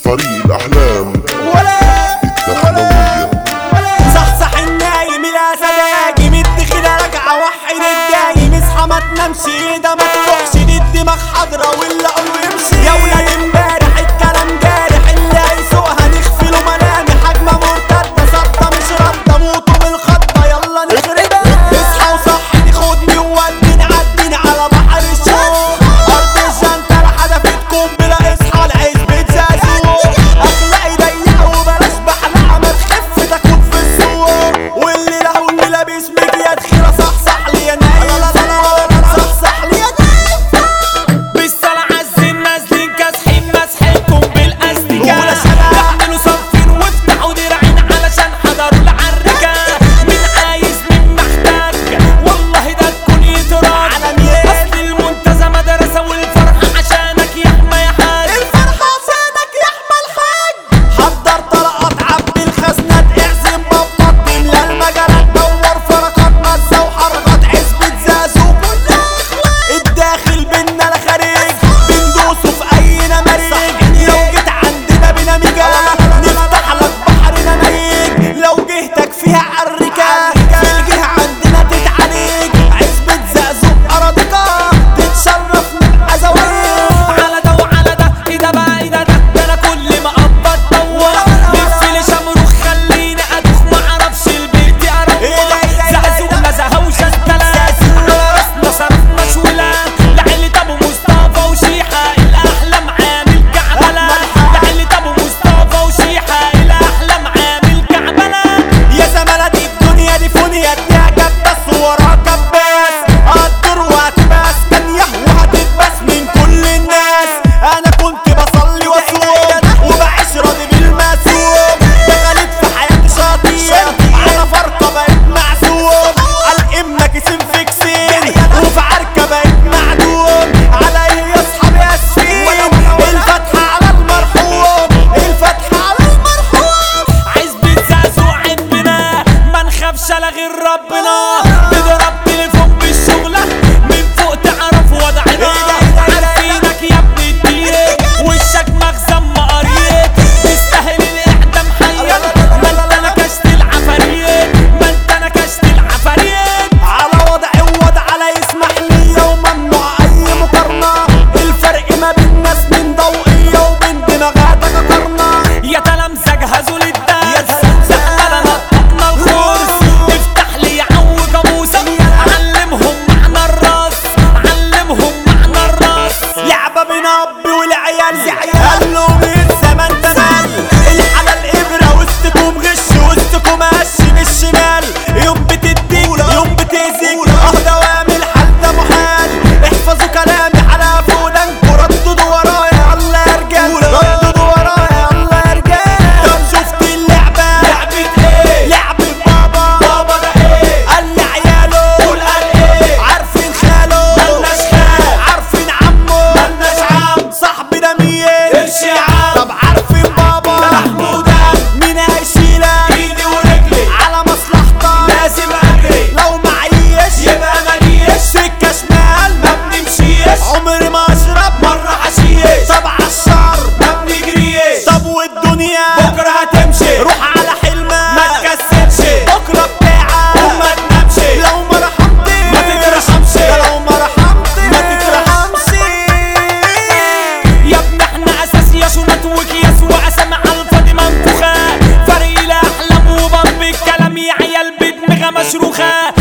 طريق الأحلام ولا الدخلوية صحصح النايم الاسداجي مد كده راجعه وحد الدايم اصحى ما تنامش ايده ما تروحش دي الدماغ حاضره واللي قلبه يمشي يا ولاد امبارح الكلام جارح اللي هيسوقها نخفي له ملامح هجمه مرتده صدى مش رده موتوا من الخضه يلا نخربها اصحى وصحني خدني ووديني عديني على بحر الشوق ارض الجنتله حدفتكم بلا اصحى العزبة زازوق اخلاقي ضيق وبلاش بحلقه ما تخف تاكل في السوق واللي لا واللي لابس مجياد خيره صحصح لي يا نايم صحصح لي يا نايم بالصلاة عالزين نازلين كاسحين مسحكم بالاستيكة ولا شباب. اعملوا صفين وافتحوا دراعين علشان حضروا العركة مين عايز مين محتاج والله ده تكون يتراك على مين؟ اصل المنتزه مدرسة والفرحة عشانك يا حما يا حاج الفرحة عشانك يا احمد الحاج حضر طلقات عبد الخزنات اعزم بابا تملى المجالات دور فرقات مزة وحركات عزبة زازو كلها اخوات الداخل بينا الخارج بندوسه في اي نماريج لو جيت عندنا بنميجة نفتح لك بحر نماريج لو جهتك فيها عركة في الجهة عندنا تتعالج عزبة زازو اراضيكا تتشرف نبقى زوايا على ده وعلى ده ايه ده بقى ايه ده ده ده انا كل ما ابط دور لف لي شمروخ خليني ادوخ ما اعرفش البيت يا رب ايه ده ايه ده ايه ده زعزوق نزهه وشتلات على راسنا صرفنا شولا لعلة ابو مصطفى وشيحه الاحلام عامل كعبله لعلة ابو مصطفى وشيحه الاحلام عامل كعبله يا زمالة دي الدنيا دي فونيا اديها كبس وراها كباس هتدور وهتباس كانية وهتتباس من كل الناس انا كنت بصلي واصوم وبعيش راضي بالمسوم دخلت في حياتي شاطين على فرقة بقيت معزوم على امك اسم فيكسين وفي عركة بقيت معدوم على ايه يا اصحابي اسفين الفتحة على المرحوم الفتحة على المرحوم عزبة زعزوع عندنا ما نخافش على غير ربنا تضرب تليفون بالشغلة من فوق تعرف وضعنا عارفينك يا ابن الدين وشك مخزن مقاريط تستاهل الاعدام حيا ما انت نكشت العفاريت ما انت نكشت العفاريت على وضعي ووضع لا يسمح لي وممنوع اي مقارنة الفرق ما بين ناس من ضوئية وبين دماغاتك قرنة يا تلامذة جهزوا يا للدرس تلامذة. زقنا نطقنا الخرس افتح لي يا عو جاموسة علمهم معنى الراس علمهم معنى الراس لعبة بين اب والعيال قال له من زمان تمال الحلال ابرة وسطكم غش وسطكم قش من الشمال يوم بتدي يوم بتأذي اه دوام الحل ده محال احفظوا كلامي على فودانكوا رددوا ورايا الله يا رجال رددوا ورايا الله يا رجال طب شفت اللعبة لعبة ايه لعبة بابا بابا ده ايه قال لي عياله قول قال ايه عارفين خاله ملناش خال عارفين عمه ملناش عم صاحبي ده مين قرش يا عم طب عارفين بابا ده محمود مين هيشيلك ايدي ورجلي على مصلحتك لازم اجري لو معيش يبقى ماليش سكه شمال ما بنمشيش عمري ما اشرب مره حشيش طب عالشر ما بنجريش طب والدنيا بكره هتمشي روح على حلمك ما تكسلش بكره بتاعك وما تنامش لو ما رحمتش ما تترحمش لو ما رحمتش ما تترحمش يا ابن احنا اساس يا شنط وكياس واسامي على الفاضي منفوخة فريق الاحلام وبمب الكلام يا عيال بدماغها مشروخة